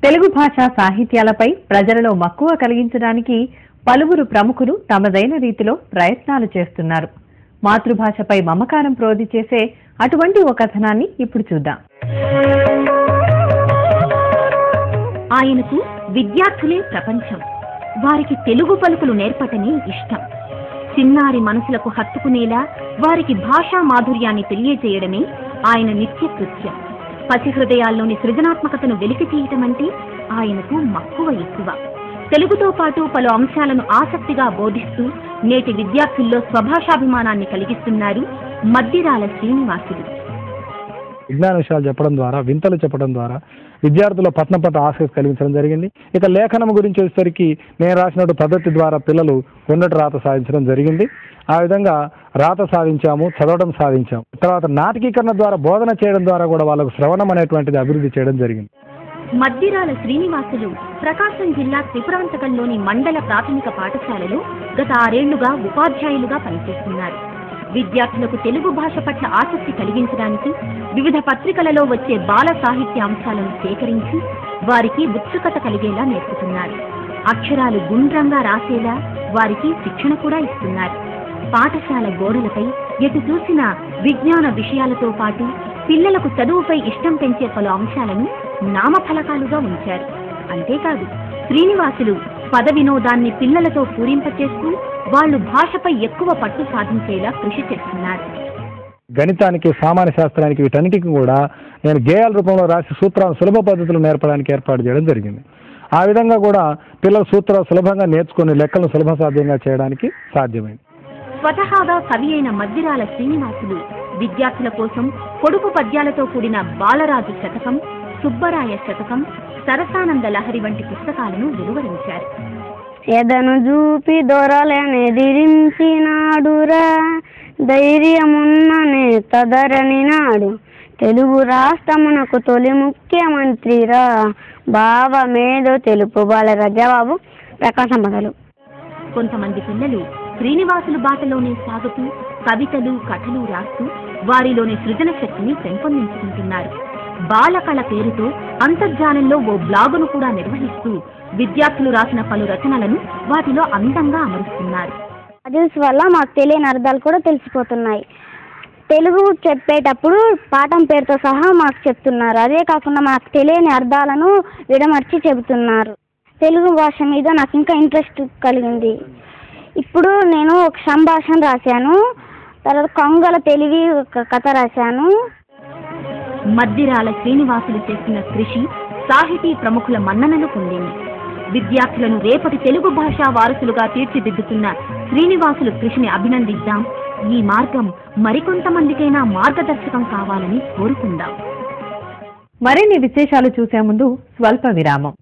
తెలుగు భాష సాహిత్యాలపై ప్రజలలో మక్కువ కలిగించడానికి పలువురు ప్రముఖులు తమదైన రీతిలో ప్రయత్నాలు చేస్తున్నారు మాతృభాషపై మమకారం ప్రోధి చేసే అటువంటి ఒక కథనాన్ని ఇప్పుడు చూద్దాం ఆయనకు విద్యార్థులే ప్రపంచం వారికి తెలుగు పలుకులు నేర్పటమే ఇష్టం చిన్నారి మనసులకు హత్తుకునేలా వారికి భాషా మాధుర్యాన్ని తెలియజేయడమే ఆయన నిత్య కృత్యం పసి హృదయాల్లోని సృజనాత్మకతను వెలికి తీయటమంటే ఆయనకు మక్కువ ఎక్కువ తెలుగుతో పాటు పలు అంశాలను ఆసక్తిగా బోధిస్తూ నేటి విద్యార్థుల్లో స్వభాషాభిమానాన్ని కలిగిస్తున్నారు మద్దిరాల శ్రీనివాసులు విజ్ఞాన విషయాలు చెప్పడం ద్వారా వింతలు చెప్పడం ద్వారా విద్యార్థుల పట్నం పట్ల ఆసక్తి కలిగించడం జరిగింది ఇక లేఖనం గురించి వచ్చేసరికి నేను రాసినట్టు పద్ధతి ద్వారా పిల్లలు కొండటి రాత సాధించడం జరిగింది ఆ విధంగా రాత సాధించాము చదవడం సాధించాము తర్వాత నాటకీకరణ ద్వారా బోధన చేయడం ద్వారా కూడా వాళ్ళకు శ్రవణం అనేటువంటిది అభివృద్ధి చేయడం జరిగింది మద్దిరాల శ్రీనివాసులు ప్రకాశం జిల్లా త్రిపురాంతకంలోని మండల ప్రాథమిక పాఠశాలలో గత ఆరేళ్లుగా ఉపాధ్యాయులుగా పనిచేస్తున్నారు విద్యార్థులకు తెలుగు భాష పట్ల ఆసక్తి కలిగించడానికి వివిధ పత్రికలలో వచ్చే బాల సాహిత్య అంశాలను సేకరించి వారికి ఉత్సుకత కలిగేలా నేర్పుతున్నారు అక్షరాలు గుండ్రంగా రాసేలా వారికి శిక్షణ కూడా ఇస్తున్నారు పాఠశాల గోడలపై ఎటు చూసినా విజ్ఞాన విషయాలతో పాటు పిల్లలకు చదువుపై ఇష్టం పెంచే పలు అంశాలను నామఫలకాలుగా ఉంచారు అంతేకాదు శ్రీనివాసులు పద వినోదాన్ని పిల్లలతో పూరింపచేస్తూ వాళ్ళు భాషపై ఎక్కువ పట్టు సాధించేలా కృషి చేస్తున్నారు గణితానికి సామాన్య శాస్త్రానికి వీటన్నిటికీ కూడా నేను గేయాల రూపంలో రాసి సూత్రాలను సులభ పద్ధతిలో నేర్పడానికి ఏర్పాటు చేయడం జరిగింది ఆ విధంగా కూడా పిల్లలు సూత్రాలు సులభంగా నేర్చుకుని లెక్కలను సులభ సాధ్యంగా చేయడానికి సాధ్యమైంది స్వతహాగా కవి అయిన మద్దిరాల శ్రీనివాసులు విద్యార్థుల కోసం పొడుపు పద్యాలతో కూడిన బాలరాజు శతకం సుబ్బరాయ శతకం సరసానంద లహరి వంటి పుస్తకాలను వెలువరించారు ఎదను చూపి దొరలెనెదిరించినాడురా ధైర్యమున్ననే తదరని నాడు తెలుగు రాష్ట్రమునకు తొలి ముఖ్యమంత్రిరా భావమేదో తెలుపు బాలరా జవాబు ప్రకాశం బదలు కొంతమంది పిల్లలు శ్రీనివాసులు బాటలోనే సాగుతూ కవితలు కథలు రాస్తూ వారిలోని సృజన శక్తిని పెంపొందించుకుంటున్నారు బాలకళ పేరుతో అంతర్జాలంలో ఓ బ్లాగును కూడా నిర్వహిస్తూ విద్యార్థులు రాసిన పలు రచనలను వాటిలో అందంగా అమరుస్తున్నారు పజిల్స్ వల్ల మాకు తెలియని అర్థాలు కూడా తెలిసిపోతున్నాయి తెలుగు చెప్పేటప్పుడు పాఠం పేరుతో సహా మాకు చెప్తున్నారు అదే కాకుండా మాకు తెలియని అర్థాలను విడమర్చి చెబుతున్నారు తెలుగు భాష మీద నాకు ఇంకా ఇంట్రెస్ట్ కలిగింది ఇప్పుడు నేను ఒక సంభాషణ రాశాను తర్వాత కొంగల తెలివి ఒక కథ రాశాను మద్దిరాల శ్రీనివాసులు చేస్తున్న కృషి సాహితీ ప్రముఖుల మన్ననలు పొందింది విద్యార్థులను రేపటి తెలుగు భాషా వారసులుగా తీర్చిదిద్దుతున్న శ్రీనివాసులు కృషిని అభినందిద్దాం ఈ మార్గం మరికొంతమందికైనా మార్గదర్శకం కావాలని కోరుకుందాం మరిన్ని విశేషాలు చూసే ముందు స్వల్ప విరామం